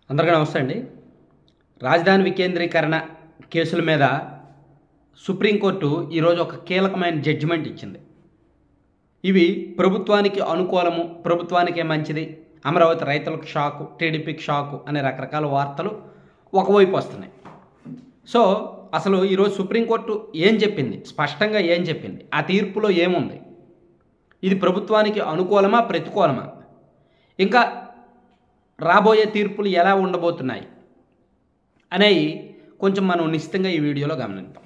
అందరికీ నమస్తే అండి రాజధాని వికేంద్రీకరణ కేసుల మీద సుప్రీంకోర్టు ఈరోజు ఒక కీలకమైన జడ్జిమెంట్ ఇచ్చింది ఇవి ప్రభుత్వానికి అనుకూలము ప్రభుత్వానికే మంచిది అమరావతి రైతులకు షాకు టీడీపీకి షాకు అనే రకరకాల వార్తలు ఒకవైపు వస్తున్నాయి సో అసలు ఈరోజు సుప్రీంకోర్టు ఏం చెప్పింది స్పష్టంగా ఏం చెప్పింది ఆ తీర్పులో ఏముంది ఇది ప్రభుత్వానికి అనుకూలమా ప్రతికూలమా ఇంకా రాబోయే తీర్పులు ఎలా ఉండబోతున్నాయి అనేవి కొంచెం మనం నిశ్చితంగా ఈ వీడియోలో గమనిద్దాం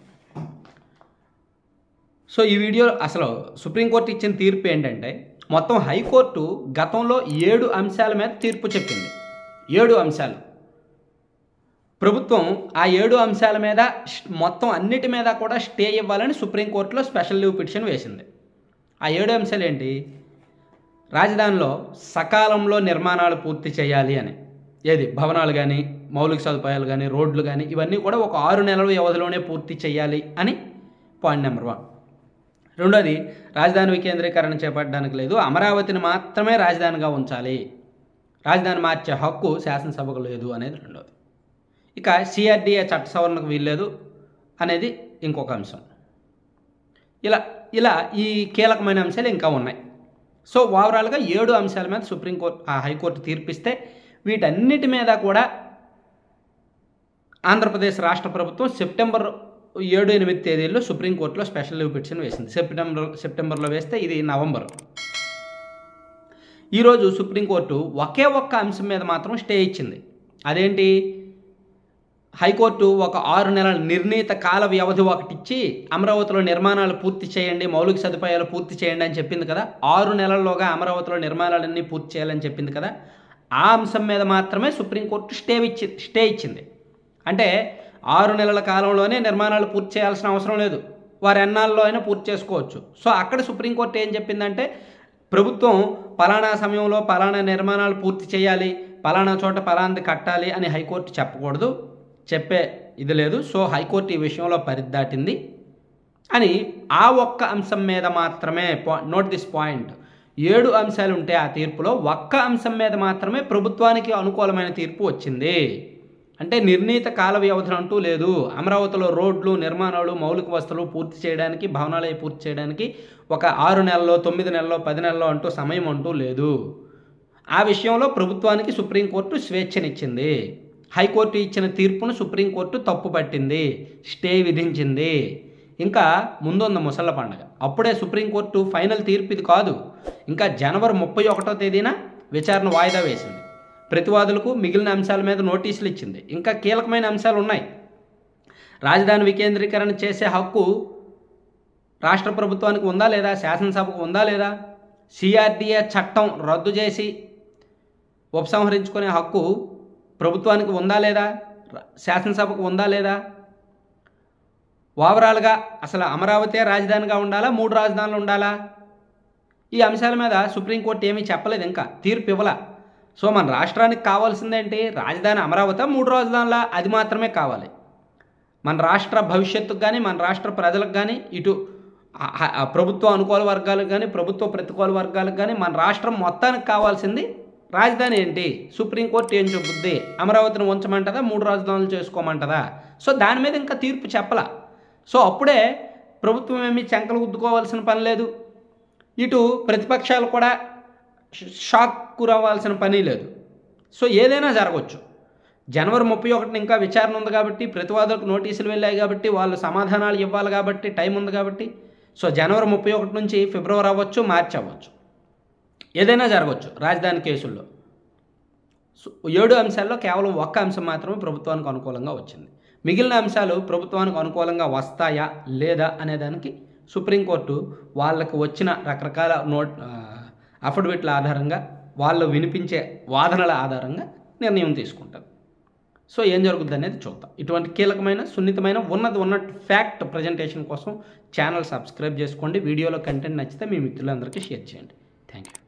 సో ఈ వీడియో అసలు సుప్రీంకోర్టు ఇచ్చిన తీర్పు ఏంటంటే మొత్తం హైకోర్టు గతంలో ఏడు అంశాల మీద తీర్పు చెప్పింది ఏడు అంశాలు ప్రభుత్వం ఆ ఏడు అంశాల మీద ష్- మొత్తం అన్నిటి మీద కూడా స్టే ఇవ్వాలని సుప్రీంకోర్టులో స్పెషల్ లీవ్ పిటిషన్ వేసింది ఆ ఏడు అంశాలు ఏంటి రాజధానిలో సకాలంలో నిర్మాణాలు పూర్తి చేయాలి అని ఏది భవనాలు కానీ మౌలిక సదుపాయాలు కానీ రోడ్లు కానీ ఇవన్నీ కూడా ఒక ఆరు నెలల వ్యవధిలోనే పూర్తి చేయాలి అని పాయింట్ నెంబర్ వన్ రెండోది రాజధాని వికేంద్రీకరణ చేపట్టడానికి లేదు అమరావతిని మాత్రమే రాజధానిగా ఉంచాలి రాజధాని మార్చే హక్కు శాసనసభకు లేదు అనేది రెండోది ఇక సిఆర్డీఏ చట్ట సవరణకు వీల్లేదు అనేది ఇంకొక అంశం ఇలా ఇలా ఈ కీలకమైన అంశాలు ఇంకా ఉన్నాయి సో ఓవరాల్గా ఏడు అంశాల మీద సుప్రీంకోర్టు ఆ హైకోర్టు తీర్పిస్తే వీటన్నిటి మీద కూడా ఆంధ్రప్రదేశ్ రాష్ట్ర ప్రభుత్వం సెప్టెంబర్ ఏడు ఎనిమిది తేదీల్లో సుప్రీంకోర్టులో స్పెషల్ లీవ్ పిటిషన్ వేసింది సెప్టెంబర్ సెప్టెంబర్లో వేస్తే ఇది నవంబర్ ఈరోజు సుప్రీంకోర్టు ఒకే ఒక్క అంశం మీద మాత్రం స్టే ఇచ్చింది అదేంటి హైకోర్టు ఒక ఆరు నెలల నిర్ణీత కాల వ్యవధి ఒకటి ఇచ్చి అమరావతిలో నిర్మాణాలు పూర్తి చేయండి మౌలిక సదుపాయాలు పూర్తి చేయండి అని చెప్పింది కదా ఆరు నెలల్లోగా అమరావతిలో నిర్మాణాలన్నీ పూర్తి చేయాలని చెప్పింది కదా ఆ అంశం మీద మాత్రమే సుప్రీంకోర్టు స్టే ఇచ్చి స్టే ఇచ్చింది అంటే ఆరు నెలల కాలంలోనే నిర్మాణాలు పూర్తి చేయాల్సిన అవసరం లేదు వారు ఎన్నాళ్ళలో అయినా పూర్తి చేసుకోవచ్చు సో అక్కడ సుప్రీంకోర్టు ఏం చెప్పిందంటే ప్రభుత్వం పలానా సమయంలో పలానా నిర్మాణాలు పూర్తి చేయాలి పలానా చోట పలాంది కట్టాలి అని హైకోర్టు చెప్పకూడదు చెప్పే ఇది లేదు సో హైకోర్టు ఈ విషయంలో పరిదాటింది అని ఆ ఒక్క అంశం మీద మాత్రమే నోట్ దిస్ పాయింట్ ఏడు అంశాలు ఉంటే ఆ తీర్పులో ఒక్క అంశం మీద మాత్రమే ప్రభుత్వానికి అనుకూలమైన తీర్పు వచ్చింది అంటే నిర్ణీత కాల వ్యవధి అంటూ లేదు అమరావతిలో రోడ్లు నిర్మాణాలు మౌలిక వస్తువులు పూర్తి చేయడానికి భవనాలు అవి పూర్తి చేయడానికి ఒక ఆరు నెలల్లో తొమ్మిది నెలల్లో పది నెలల్లో అంటూ సమయం అంటూ లేదు ఆ విషయంలో ప్రభుత్వానికి సుప్రీంకోర్టు స్వేచ్ఛనిచ్చింది హైకోర్టు ఇచ్చిన తీర్పును సుప్రీంకోర్టు తప్పుపట్టింది స్టే విధించింది ఇంకా ముందుంది ముసళ్ళ పండగ అప్పుడే సుప్రీంకోర్టు ఫైనల్ తీర్పు ఇది కాదు ఇంకా జనవరి ముప్పై ఒకటో తేదీన విచారణ వాయిదా వేసింది ప్రతివాదులకు మిగిలిన అంశాల మీద నోటీసులు ఇచ్చింది ఇంకా కీలకమైన అంశాలు ఉన్నాయి రాజధాని వికేంద్రీకరణ చేసే హక్కు రాష్ట్ర ప్రభుత్వానికి ఉందా లేదా శాసనసభకు ఉందా లేదా సిఆర్డీఏ చట్టం రద్దు చేసి ఉపసంహరించుకునే హక్కు ప్రభుత్వానికి ఉందా లేదా ర- శాసనసభకు ఉందా లేదా ఓవరాల్గా అసలు అమరావతి రాజధానిగా ఉండాలా మూడు రాజధానులు ఉండాలా ఈ అంశాల మీద సుప్రీంకోర్టు ఏమీ చెప్పలేదు ఇంకా తీర్పు ఇవ్వలా సో మన రాష్ట్రానికి కావాల్సిందేంటి రాజధాని అమరావతి మూడు రాజధానుల అది మాత్రమే కావాలి మన రాష్ట్ర భవిష్యత్తుకు కానీ మన రాష్ట్ర ప్రజలకు కానీ ఇటు ఆ- ఆ- ఆ ప్రభుత్వ అనుకూల వర్గాలకు కానీ ప్రభుత్వ ప్రతికూల వర్గాలకు కానీ మన రాష్ట్రం మొత్తానికి కావాల్సింది రాజధాని ఏంటి సుప్రీంకోర్టు ఏం చెబుద్ది అమరావతిని ఉంచమంటదా మూడు రాజధానులు చేసుకోమంటదా సో దాని మీద ఇంకా తీర్పు చెప్పలా సో అప్పుడే ప్రభుత్వం ఏమీ చెంకలు గుద్దుకోవాల్సిన పని లేదు ఇటు ప్రతిపక్షాలు కూడా ష- షాక్ గురవ్వాల్సిన పని లేదు సో ఏదైనా జరగవచ్చు జనవరి ముప్పై ఒకటిన ఇంకా విచారణ ఉంది కాబట్టి ప్రతివాదులకు నోటీసులు వెళ్ళాయి కాబట్టి వాళ్ళు సమాధానాలు ఇవ్వాలి కాబట్టి టైం ఉంది కాబట్టి సో జనవరి ముప్పై ఒకటి నుంచి ఫిబ్రవరి అవ్వచ్చు మార్చి అవ్వచ్చు ఏదైనా జరగవచ్చు రాజధాని కేసుల్లో సో ఏడు అంశాల్లో కేవలం ఒక్క అంశం మాత్రమే ప్రభుత్వానికి అనుకూలంగా వచ్చింది మిగిలిన అంశాలు ప్రభుత్వానికి అనుకూలంగా వస్తాయా లేదా అనేదానికి సుప్రీంకోర్టు వాళ్ళకు వచ్చిన రకరకాల నోట్ ఆ, అఫిడవిట్ల ఆధారంగా వాళ్ళు వినిపించే వాదనల ఆధారంగా నిర్ణయం తీసుకుంటారు సో ఏం జరుగుద్ది అనేది చూద్దాం ఇటువంటి కీలకమైన సున్నితమైన ఉన్నది ఉన్నట్టు ఫ్యాక్ట్ ప్రజెంటేషన్ కోసం ఛానల్ సబ్స్క్రైబ్ చేసుకోండి వీడియోలో కంటెంట్ నచ్చితే మీ మిత్రులందరికీ షేర్ చేయండి థ్యాంక్ యూ